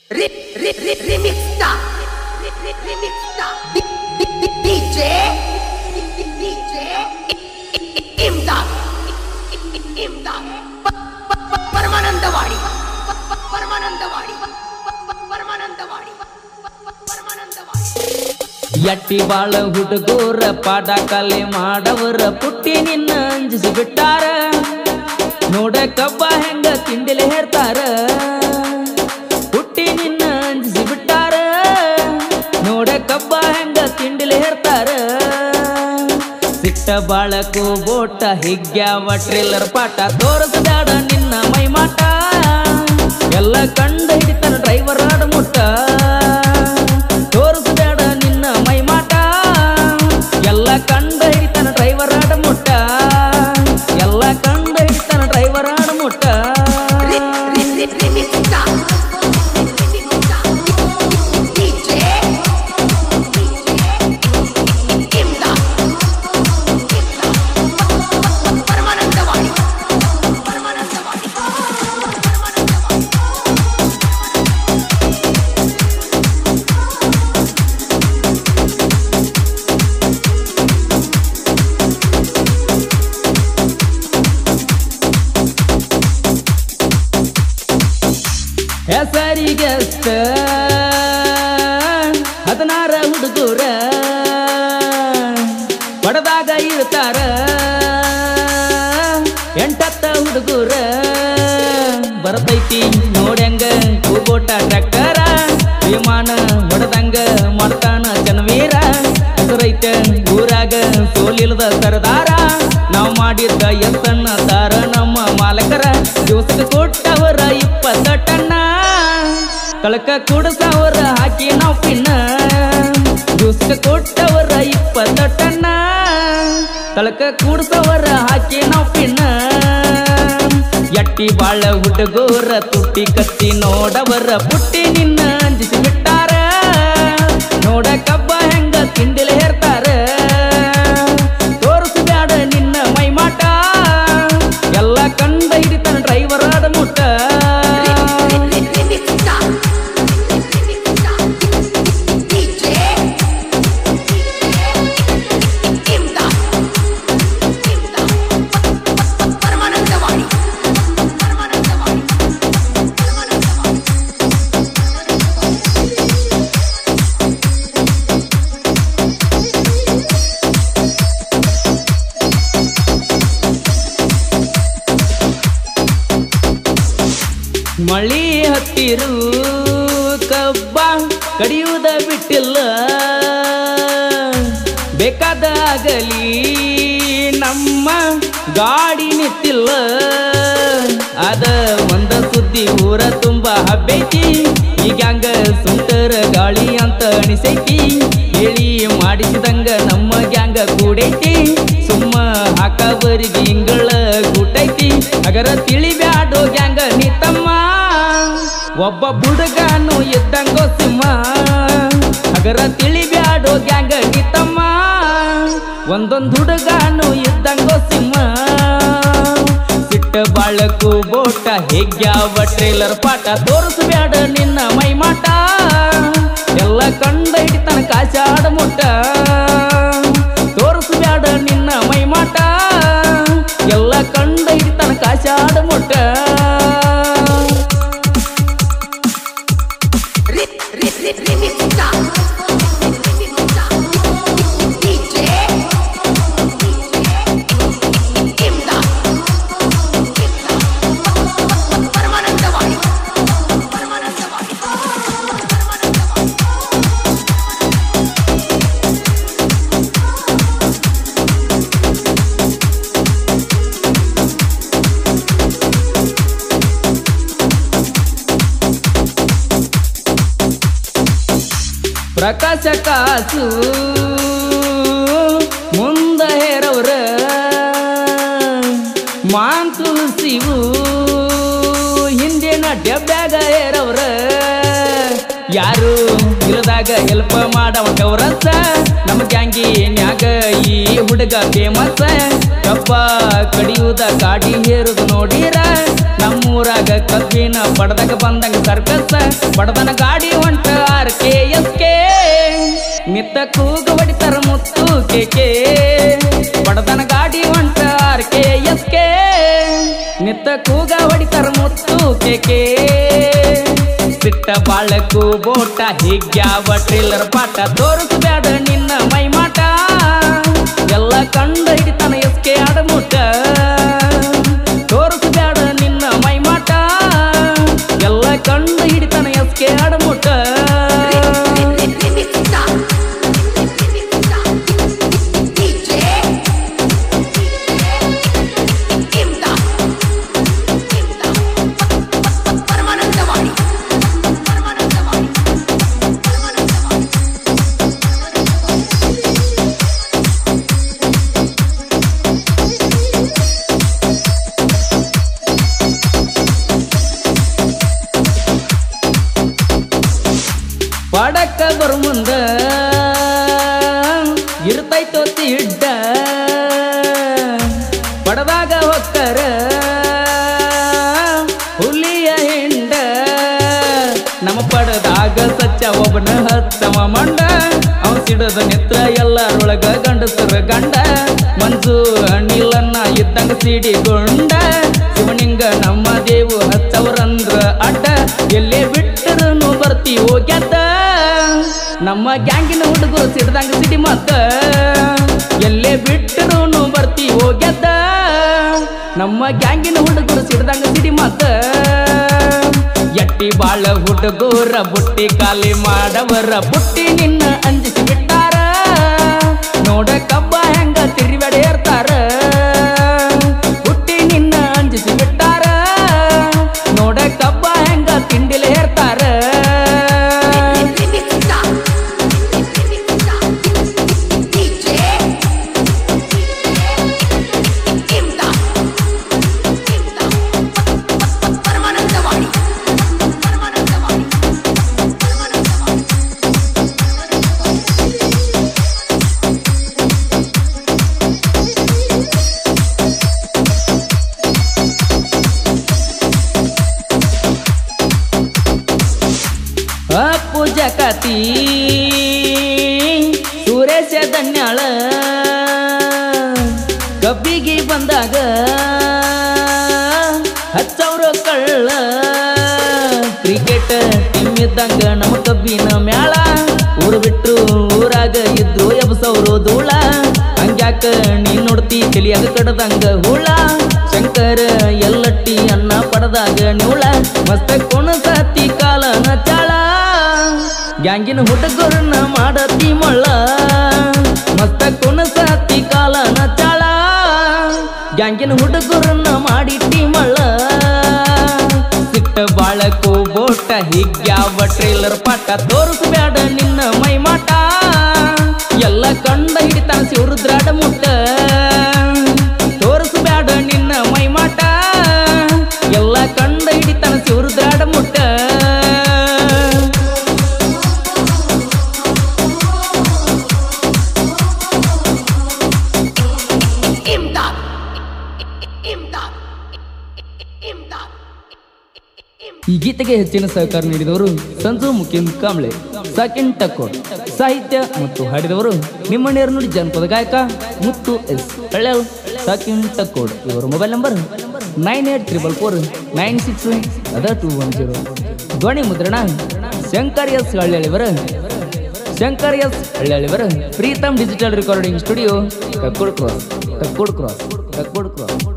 Rip, rip, rip, remix star. Rip, rip, remix star. D- D- D- DJ. D- D- DJ. Imdad. Imdad. ಪ- ಪ- ಪ- ಪರಮಾನಂದವಾಡಿ ಪ- ಪ- ಪರಮಾನಂದವಾಡಿ ಪ- ಪ- ಪರಮಾನಂದವಾಡಿ ಪ- ಪ- ಪರಮಾನಂದವಾಡಿ ಎಟ್ಟಿ ಬಾಳ ಹುಡುಗೂರ ಪಾಠ ಕಲೆ ಮಾಡವರ ಪುಟ್ಟಿ ನಿನ್ನ ಅಂಜಿಸಿ ಬಿಟ್ಟಾರ ನೋಡ ಕಬ್ಬ ಹೆಂಗ ತಿಂಡಿಲೆ ಹೇರ್ತಾರ ಪುಟ್ಟಿ ನಿನ್ನ ಅಂಜಿಸಿ ಬಿಟ್ಟಾರ ನೋಡ ಕಬ್ಬ ಹೆಂಗ ತಿಂಡಿಲೆ ಹೇರ್ತಾರ ಸಿಟ್ಟ ಬಾಳಕು ಬೋಟ ಹಿಗ್ಯಾವ ಟ್ರೇಲರ್ ಪಾಠ ತೋರಿಸಬೇಡ ನಿನ್ನ ಮೈಮಾಟ ಎಲ್ಲ ಕಂಡ ಹಿಡಿತಾನ ಡ್ರೈವರ್ ಮುಟ್ಟ ತೋರಿಸಬೇಡ ನಿನ್ನ ಮೈಮಾಟ ಎಲ್ಲ ಕಂಡ ಹಿಡಿತಾನ ಡ್ರೈವರ್ ಮುಟ್ಟ ಎಲ್ಲ ಕಂಡ ಹಿಡಿತಾನ ಡ್ರೈವರ್ ಮುಟ್ಟ Rip, rip, rip, remix star. Remix star. DJ. Imdad. Paramanandawadi Paramanandawadi Paramanandawadi ಹೆಸರಿಗೆಷ್ಟ ಹದಿನಾರ ಹುಡುಗರ ಪಡದಾಗ ಇರ್ತಾರ ಎಂಟತ್ತ ಹುಡುಗರ ಬರ್ತೈತಿ ನೋಡ್ಯಂಗ ಕೂಬೋಟ ಟ್ರ್ಯಾಕ್ಟರ ವಿಮಾನ ಹೊಡೆದಂಗ ಮಾಡ್ತಾನ ಚನ್ವೀರ ಹೆಸರೈತ ಊರಾಗ ಸೋಲಿಲ್ದ ಸರದಾರ ನಾವು ಮಾಡಿದ್ದ ಎತ್ತನ್ನ ತಾರ ನಮ್ಮ ಮಾಲಕರ ದಿವಸಕ್ಕೆ ಕೊಟ್ಟವರ ಇಪ್ಪತ್ತ ಟನ್ನ ಕಳಕ ಕುಡಸವರ ಹಾಕಿ ನಾವು ಪಿನ್ನ ದಿವಸಕ್ಕೆ ಕೊಟ್ಟವರ ಇಪ್ಪತ್ತ ಟನ್ನ ಕಳಕ ಕೂಡ್ಸವರ ಹಾಕಿ ನಾವು ಪಿನ್ನ ಎಟ್ಟಿ ಬಾಳ ಹುಡುಗೋರ ತುಟ್ಟಿ ಕತ್ತಿ ನೋಡವರ ಪುಟ್ಟಿ ನಿನ್ನ ಅಂಜಿಸಿ ಬಿಟ್ಟಾರ ನೋಡ ಕಬ್ಬ ಹೆಂಗ ತಿಂಡಿಲೆ ಹೇರ್ತಾರ ತೋರಿಸಬ್ಯಾಡ ನಿನ್ನ ಮೈಮಾಟ ಎಲ್ಲ ಕಂಡ ಹಿಡಿತಾನ ಡ್ರೈವರ್ ಆದ ಮುಟ್ಟ Remix star. Remix star. DJ. Imdad. Imdad. Paramanandawadi Paramanandawadi Paramanandawadi ಮಳಿ ಹತ್ತಿರು ಕಬ್ಬ ಕಡಿಯುವುದ ಬಿಟ್ಟಿಲ್ಲ ಬೇಕಾದಾಗಲಿ ನಮ್ಮ ಗಾಡಿ ನಿಂತಿಲ್ಲ ಅದ ಒಂದ ಸುದ್ದಿ ಊರ ತುಂಬ ಹಬ್ಬೈತಿ ಈಗ ಹಂಗ ಸುಂಟರ ಗಾಳಿ ಅಂತ ಅನಿಸೈತಿ ಹೇಳಿ ಮಾಡಿಸಿದಂಗ ನಮ್ಮ ಗ್ಯಾಂಗ ಕೂಡೈತಿ ಸುಮ್ಮ ಹಾಕವರಿಗೆ ಇಂಗಳ ಗುಟ್ಟೈತಿ ಅಗರ ತಿಳಿಬ್ಯಾಡೋ ಗ್ಯಾಂಗ ನೀ ತಮ್ಮ ಒಬ್ಬ ಬುಡುಗನು ಇದ್ದಂಗೋ ಸಿಂಹ ಅಗರ ತಿಳಿಬ್ಯಾಡೋ ಗ್ಯಾಂಗ ನೀ ತಮ್ಮ ಒಂದೊಂದು ಹುಡುಗನು ಇದ್ದಂಗೋ ಸಿಂಹ ಸಿಟ್ಟ ಬಾಳಕು ಬೋಟ ಹೆಗ್ಯಾವ ಟ್ರೇಲರ್ ಪಾಠ ತೋರಿಸ್ಬ್ಯಾಡ ನಿನ್ನ ಮೈಮಾಟ ಎಲ್ಲ ಕಂಡ ಹಿಡಿತನ ಕಾಚಾಡ ಮುಟ್ಟ ತೋರಿಸ್ಬ್ಯಾಡ ನಿನ್ನ ಮೈಮಾಟ ಎಲ್ಲ ಕಂಡ ಹಿಡಿತನ ಕಾಚಾಡ ಮುಟ್ಟ Rip, rip, rip, remix star. Remix star. DJ. Imdad. Paramanandawadi Paramanandawadi Paramanandawadi ಪ್ರಕಾಶ ಕಾಸು ಮುಂದ ಹೇರವ್ರ ಮಾಂತು ಸಿವು ಹಿಂದಿನ ಡೆಬ್ಯಾಗ ಹೇರವ್ರ ಯಾರು ಇಲ್ಲದ ಊರಾಗ ಹೆಲ್ಪ್ ಮಾಡವ ಗೌರಸ ನಮ್ಮ ಗ್ಯಾಂಗಿನ್ಯಾಗ ಈ ಹುಡುಗ ಫೇಮಸ್ ಕಬ್ಬ ಕಡಿಯುವುದ ಗಾಡಿ ಹೇರುದು ನೋಡಿರ ನಮ್ಮೂರಾಗ ಕಬ್ಬಿನ ಬಡದಾಗ ಬಂದಂಗ ಸರ್ಕಸ್ ಬಡದನ ಗಾಡಿ ಹೊಂಟ ಆರ್ ಕೆ ಎಸ್ ಕೆ ಮಿತ್ತ ಕೂಗ ಹೊಡಿತಾರ ಮುತ್ತು ಕೇಕೆ ಬಡದನ ಗಾಡಿ ಹೊಂಟ ಆರ್ ಕೆ ಎಸ್ ಕೆ ನಿತ್ತ ಕೂಗ ಹೊಡಿತಾರ ಮುತ್ತು ಕೇಕೆ ಸಿಟ್ಟ ಬಾಳಕು ಬೋಟ ಹಿಗ್ಯಾವ ಟ್ರಿಲ್ಲರ್ ಪಾಠ ತೋರಿಸು ಬ್ಯಾಡ ನಿನ್ನ ಮೈಮಾಟ ಎಲ್ಲ ಕಂಡ ಹಿಡಿತಾನ ಎಸ್ ಕೆ ಆಡಮುಟ್ಟ ತೋರಿಸು ಬ್ಯಾಡ ನಿನ್ನ ಮೈಮಾಟ ಎಲ್ಲ ಕಂಡು ಹಿಡಿತಾನ ಎಸ್ ಕೆ ಆಡಮುಟ್ಟ Remixta. Remixta. DJ. Imdad. Imdad. Paramanandawadi Paramanandawadi Paramanandawadi ಪಡಕ ಬರು ಮುಂದ ಇರ್ತೈತೋ ತಿಡ್ಡ ಪಡದಾಗ ಹೊಕ್ಕರ ಹುಲಿಯ ಹಿಂಡ ನಮ್ಮ ಪಡದಾಗ ಸಚ್ಚ ಒಬ್ಬನ ಹತ್ತವ ಮಂಡ ಅವ ಸಿಡದ ನಿತ್ರ ಎಲ್ಲರೊಳಗ ಗಂಡಸರ ಗಂಡ ಮಂಜು ಅಣ್ಣಿಲನ್ನ ಇದ್ದಂಗ ಸಿಡಿಗೊಂಡ ಶಿವನಿಂಗ ನಮ್ಮ ದೇವು ಹಚ್ಚವರಂದ್ರ ಅಡ್ಡ ಎಲ್ಲೇ ಬಿಟ್ಟರು ಬರ್ತೀವೋ ಗೆದ್ದ ನಮ್ಮ ಗ್ಯಾಂಗಿನ ಹುಡುಗರು ಸಿಡ್ದಂಗ ಸಿಡಿ ಮತ್ತ ಎಲ್ಲೇ ಬಿಟ್ಟರು ಬರ್ತೀವೋ ಗೆದ್ದ ನಮ್ಮ ಗ್ಯಾಂಗಿನ ಹುಡುಗರು ಸಿಡ್ದಂಗ ಸಿಡಿ ಮತ್ತ ಎಟ್ಟಿ ಬಾಳ ಹುಡುಗರ ಬುಟ್ಟಿ ಖಾಲಿ ಮಾಡವರ ಬುಟ್ಟಿ ನಿನ್ನ ಅಂಜಿಸಿ ಬಿಟ್ಟಾರ ನೋಡ ಕಬ್ಬ ಹೆಂಗ ತಿರುವಡೆಯರ್ತಾರ ಬುಟ್ಟಿ ನಿನ್ನ ಅಂಜಿಸಿ ಬಿಟ್ಟಾರ ನೋಡ ಕಬ್ಬ ಹೆಂಗ ತಿಂಡಿಲೆ ಹೇರ್ತಾರ Remixta. Remixta. DJ. Imdad. Imdad. Paramanandawadi Paramanandawadi Paramanandawadi Appu ಜಕತಿ Suresh ಧನ್ಯಾಳ ಕಬ್ಬಿಗೆ ಬಂದಾಗ ಹತ್ತವ್ರ ಕಳ್ಳ ಕ್ರಿಕೆಟ್ ಟೀಮ್ ಇದ್ದಂಗ ನಮ್ಮ ಕಬ್ಬಿನ ಮ್ಯಾಳ ಊರು ಬಿಟ್ರು ಊರಾಗ ಇದ್ರು ಎಬ್ಸವ್ರು ಧೂಳ ಹಂಗ್ಯಾಕ ನೀ ನೋಡ್ತಿ ತಿಳಿಯಾಗ ಕಡದಂಗ ಹುಳ ಶಂಕರ ಎಲ್ಲಟ್ಟಿ ಅನ್ನ ಪಡೆದಾಗ ನ್ಯೂಳ ಮಸ್ತ ಕುಣಸತಿ ಕಾಲನ ಚಾಳ ಗ್ಯಾಂಗಿನ ಹುಡುಗರನ್ನ ಮಾಡತಿ ಮಳ್ಳ ಮಸ್ತ ಕುಣಸತಿ ಕಾಲನ ಚಾಳ ಗ್ಯಾಂಗಿನ ಹುಡುಗರನ್ನ ಮಾಡಿಟ್ಟಿ ಮಳ್ಳ ಸಿಟ್ಟ ಬಾಳಕು ಬೋಟ ಹಿಗ್ಯಾವ ಟ್ರೇಲರ್ ಪಾಠ ತೋರಿಸ್ಬ್ಯಾಡ ನಿನ್ನ ಮೈಮಾಟ ಎಲ್ಲ ಕಂಡ ಹಿಡಿತಾನ ಶಿವರುದ್ರಾಡ ಮುಟ್ಟ ತೋರಿಸ್ಬ್ಯಾಡ ನಿನ್ನ ಮೈಮಾಟ ಎಲ್ಲ ಕಂಡ ಹಿಡಿತಾನ ಶಿವರುದ್ರಾಡ ಮುಟ್ಟ Imdad. Imdad. Imdad. ಈ ಗೀತೆಗೆ ಹೆಚ್ಚಿನ ಸಹಕಾರ ನೀಡಿದವರು ಸಂಜು ಮುಖಿಂದ್ ಕಾಂಬ್ಳೆ ಸಾಕಿನ್ ಟಕ್ಕೋಡ್ ಸಾಹಿತ್ಯ ಮತ್ತು ಹಾಡಿದವರು ನಿಮ್ಮಣ್ಣಿಯರ ನುಡಿ ಜನಪದ ಗಾಯಕ ಮುತ್ತು ಎಸ್ ಹಳ್ಯಾಳ್ ಸಾಕಿನ್ ಟಕ್ಕೋಡ್ ಇವರ mobile number nine eight triple four nine six ಅದ ಟೂ ಒನ್ ಜೀರೋ ಧ್ವನಿ ಮುದ್ರಣ ಶಂಕರ್ ಎಸ್ ಹಳ್ಳಿಯವರ ಶಂಕರ್ ಎಸ್ ಹಳ್ಳಿಯವರ Pritam digital recording studio Takkod cross Takkod cross Takkod cross